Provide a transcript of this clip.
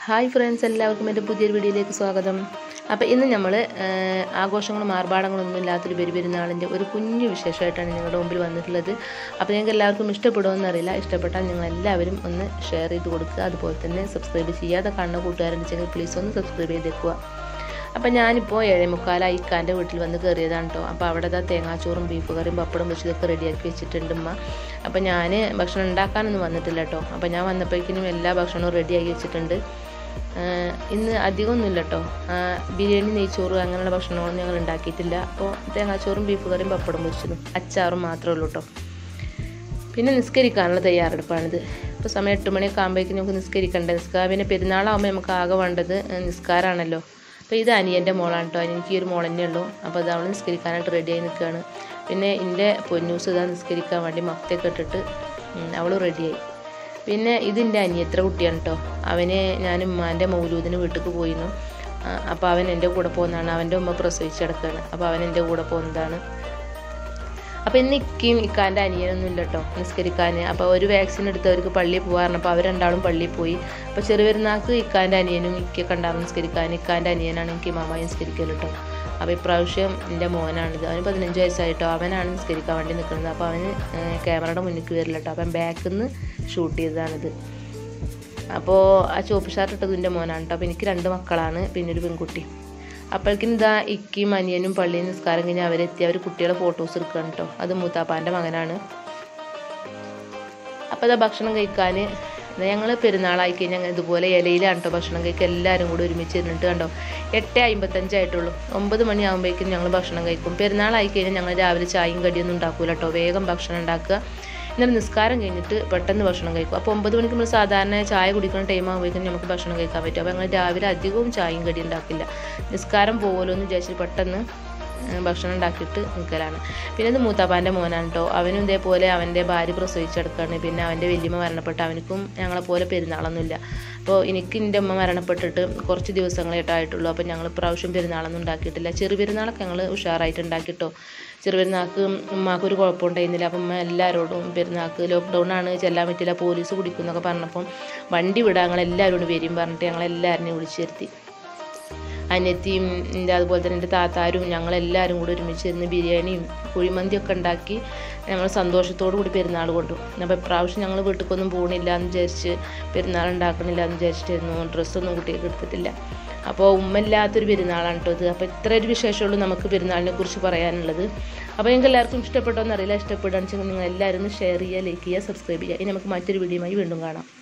hi friends എല്ലാവർക്കും എൻ്റെ പുതിയൊരു വീഡിയോയിലേക്ക് സ്വാഗതം അപ്പോൾ ഇന്ന് നമ്മൾ ആഘോഷങ്ങളും ആർഭാടങ്ങളൊന്നും ഇല്ലാത്തൊരു ബലി പെരുന്നാളിൻ്റെ ഒരു കുഞ്ഞു വിശേഷമായിട്ടാണ് നിങ്ങളുടെ മുമ്പിൽ വന്നിട്ടുള്ളത് അപ്പോൾ നിങ്ങൾക്ക് എല്ലാവർക്കും ഇഷ്ടപ്പെടുമെന്ന് അറിയില്ല ഇഷ്ടപ്പെട്ടാൽ നിങ്ങൾ എല്ലാവരും ഒന്ന് ഷെയർ ചെയ്ത് കൊടുക്കുക അതുപോലെ തന്നെ സബ്സ്ക്രൈബ് ചെയ്യാതെ കാണുന്ന കൂട്ടുകാരുണ്ടെങ്കിൽ പ്ലീസ് ഒന്ന് സബ്സ്ക്രൈബ് ചെയ്തേക്കുക അപ്പം ഞാനിപ്പോൾ ഏഴേ മുക്കാലായി ഇക്കാൻ്റെ വീട്ടിൽ വന്ന് കയറിയതാണ് കേട്ടോ അപ്പോൾ അവിടെ ദാ തേങ്ങാച്ചോറും ബീഫ് കറിയും പപ്പടം വെച്ചതൊക്കെ റെഡിയാക്കി വെച്ചിട്ടുണ്ട് ഉമ്മ അപ്പോൾ ഞാൻ ഭക്ഷണം ഉണ്ടാക്കാനൊന്നും വന്നിട്ടില്ല കേട്ടോ അപ്പോൾ ഞാൻ വന്നപ്പോഴേക്കിനും എല്ലാ ഭക്ഷണവും റെഡിയാക്കി വെച്ചിട്ടുണ്ട് ആഹ് ഇന്ന് അധികമൊന്നുമില്ല കേട്ടോ ആഹ് ബിരിയാണി നെയ്ച്ചോറ് അങ്ങനെയുള്ള ഭക്ഷണങ്ങളൊന്നും ഞങ്ങൾ ഉണ്ടാക്കിയിട്ടില്ല അപ്പോൾ തേങ്ങാച്ചോറും ബീഫ് കറിയും പപ്പടം വെച്ചതും അച്ചാറും മാത്രമേ ഉള്ളൂ കേട്ടോ പിന്നെ നിസ്കരിക്കാനുള്ള തയ്യാറെടുപ്പാണിത് ഇപ്പോൾ സമയം എട്ട് മണിയൊക്കെ ആകുമ്പോഴേക്കും നമുക്ക് നിസ്കരിക്കണ്ടേ നിസ്കാരം പിന്നെ പെരുന്നാളാകുമ്പോൾ നമുക്ക് ആകെ വേണ്ടത് നിസ്കാരമാണല്ലോ അപ്പോൾ ഇത് അനിയൻ്റെ മോളാണ് കേട്ടോ എനിക്ക് ഈ ഒരു മോൾ തന്നെ ഉള്ളൂ അപ്പോൾ അത് അവൾ നിസ്കരിക്കാനായിട്ട് റെഡിയായി നിൽക്കുകയാണ് പിന്നെ എൻ്റെ പൊന്നൂസ് ഇതാ നിസ്കരിക്കാൻ വേണ്ടി മഫ്തൊക്കെ ഇട്ടിട്ട് അവൾ റെഡിയായി പിന്നെ ഇതിൻ്റെ അനിയത്ര കുട്ടിയാണ് കേട്ടോ അവന് ഞാൻ ഉമ്മാൻ്റെ മൗലൂദിന് വീട്ടിലേക്ക് പോയിരുന്നു അപ്പോൾ അവൻ എൻ്റെ കൂടെ പോകുന്നതാണ് അവൻ്റെ ഉമ്മ പ്രസവിച്ച് കിടക്കുകയാണ് അപ്പോൾ അവൻ എൻ്റെ കൂടെ പോകുന്നതാണ് അപ്പോൾ ഇന്ന് ഇക്കയും ഇക്കാൻ്റെ അനിയനൊന്നും ഇല്ല കേട്ടോ നിസ്കരിക്കാൻ അപ്പോൾ ഒരു വാക്സിൻ എടുത്തവർക്ക് പള്ളിയിൽ പോകാറുണ്ട് അപ്പോൾ അവർ രണ്ടാളും പള്ളിയിൽ പോയി അപ്പോൾ ചെറുപെരുന്നാൾക്ക് ഇക്കാൻ്റെ അനിയനും ഇക്കൊക്കെ ഉണ്ടാവും നിസ്കരിക്കാൻ ഇക്കാൻ്റെ അനിയനാണ് എനിക്ക് മാമ നിസ്കരിക്കൽ കേട്ടോ അപ്പോൾ ഇപ്രാവശ്യം എൻ്റെ മോനാണിത് അവന് പതിനഞ്ച് വയസ്സായിട്ടോ അവനാണ് നിസ്കരിക്കാൻ വേണ്ടി നിൽക്കുന്നത് അപ്പോൾ അവന് ക്യാമറയുടെ മുന്നിലേക്ക് വരില്ല കേട്ടോ അപ്പം ബാക്കിൽ നിന്ന് ഷൂട്ട് ചെയ്തതാണിത് അപ്പോൾ ആ ചുവപ്പ് ഷർട്ട് ഇട്ടത് എൻ്റെ മോനാണ് കേട്ടോ അപ്പോൾ എനിക്ക് രണ്ട് മക്കളാണ് പിന്നെ ഒരു പെൺകുട്ടി അപ്പോഴേക്കും ഇതാ ഇക്കിയും അനിയനും പള്ളിയിൽ നിസ്കാരം കഴിഞ്ഞ് അവരെത്തി അവർ കുട്ടികളെ ഫോട്ടോസ് എടുക്കുകയാണ് കേട്ടോ അത് മൂത്താപ്പാൻ്റെ മകനാണ് അപ്പോൾ ഇതാ ഭക്ഷണം കഴിക്കാൻ ഞങ്ങൾ പെരുന്നാളായി കഴിഞ്ഞാൽ ഇതുപോലെ ഇലയിലാണ് കേട്ടോ ഭക്ഷണം കഴിക്കുക എല്ലാവരും കൂടി ഒരുമിച്ച് ഇരുന്നിട്ട് കണ്ടോ എട്ട് അമ്പത്തഞ്ചായിട്ടുള്ളൂ ഒമ്പത് മണിയാകുമ്പോഴേക്കും ഞങ്ങൾ ഭക്ഷണം കഴിക്കും പെരുന്നാളായി കഴിഞ്ഞാൽ ഞങ്ങൾ രാവിലെ ചായയും കടിയൊന്നും ഉണ്ടാക്കൂല കേട്ടോ വേഗം ഭക്ഷണം ഉണ്ടാക്കുക എന്നിട്ട് നിസ്കാരം കഴിഞ്ഞിട്ട് പെട്ടെന്ന് ഭക്ഷണം കഴിക്കും അപ്പോൾ ഒമ്പത് മണിക്ക് നമ്മൾ സാധാരണ ചായ കുടിക്കുന്ന ടൈം ആകുമ്പോഴേക്കും നമുക്ക് ഭക്ഷണം കഴിക്കാൻ പറ്റും അപ്പോൾ ഞങ്ങൾ രാവിലെ അധികവും ചായയും കടി ഉണ്ടാക്കില്ല നിസ്കാരം പോകുമല്ലോ എന്ന് വിചാരിച്ചിട്ട് പെട്ടെന്ന് ഭക്ഷണം ഉണ്ടാക്കിയിട്ട് നിൽക്കലാണ് പിന്നെ ഇത് മൂത്താപ്പാൻ്റെ മോനാണ് കേട്ടോ അവനും ഇതേപോലെ അവൻ്റെ ഭാര്യ പ്രസവിച്ചെടുക്കുകയാണ് പിന്നെ അവൻ്റെ വലിയമ്മ മരണപ്പെട്ട് അവനക്കും ഞങ്ങളെപ്പോലെ പെരുന്നാളൊന്നുമില്ല അപ്പോൾ എനിക്ക് എൻ്റെ അമ്മ മരണപ്പെട്ടിട്ട് കുറച്ച് ദിവസങ്ങളായിട്ടായിട്ടുള്ളൂ അപ്പോൾ ഞങ്ങൾ പ്രാവശ്യം പെരുന്നാളൊന്നും ഉണ്ടാക്കിയിട്ടില്ല ചെറു പെരുന്നാളൊക്കെ ഞങ്ങൾ ഉഷാറായിട്ട് ഉണ്ടാക്കിട്ടോ ചെറുപെരുന്നാൾക്ക് ഉമ്മാക്ക് ഒരു കുഴപ്പമുണ്ടായിരുന്നില്ല അപ്പം ഉമ്മ എല്ലാവരോടും പെരുന്നാൾക്ക് ലോക്ക്ഡൗൺ ആണ് ചെല്ലാൻ പറ്റില്ല പോലീസ് പിടിക്കുന്നൊക്കെ പറഞ്ഞപ്പം വണ്ടി വിടാൻ ഞങ്ങൾ എല്ലാവരോടും വരും പറഞ്ഞിട്ട് ഞങ്ങൾ എല്ലാവരെയും വിളിച്ചു വരുത്തി അനിയത്തിയും എൻ്റെ അതുപോലെ തന്നെ എൻ്റെ താത്താരും ഞങ്ങളെല്ലാവരും കൂടി ഒരുമിച്ചിരുന്ന് ബിരിയാണിയും കുഴിമന്തിയൊക്കെ ഉണ്ടാക്കി ഞങ്ങൾ സന്തോഷത്തോടു കൂടി പെരുന്നാൾ കൊണ്ടു അപ്പോൾ ഇപ്രാവശ്യം ഞങ്ങൾ വീട്ടിലേക്കൊന്നും പോകണില്ല എന്ന് വിചാരിച്ച് പെരുന്നാൾ ഉണ്ടാക്കണില്ല എന്ന് വിചാരിച്ചിട്ടായിരുന്നു ഡ്രസ്സൊന്നും കുട്ടികൾക്ക് എടുത്തിട്ടില്ല അപ്പോൾ ഉമ്മയില്ലാത്തൊരു പെരുന്നാളാണ് കേട്ടോ ഇത് അപ്പോൾ ഇത്ര ഒരു വിശേഷമുള്ളൂ നമുക്ക് പെരുന്നാളിനെ കുറിച്ച് പറയാനുള്ളത് അപ്പോൾ നിങ്ങൾക്ക് എല്ലാവർക്കും ഇഷ്ടപ്പെട്ടോ എന്നറിയില്ല ഇഷ്ടപ്പെടുകയാണെന്ന് വെച്ചാൽ നിങ്ങൾ എല്ലാവരും ഒന്ന് ഷെയർ ചെയ്യുക ലൈക്ക് ചെയ്യുക സബ്സ്ക്രൈബ് ചെയ്യുക ഇനി നമുക്ക് മറ്റൊരു വീഡിയോയുമായി വീണ്ടും കാണാം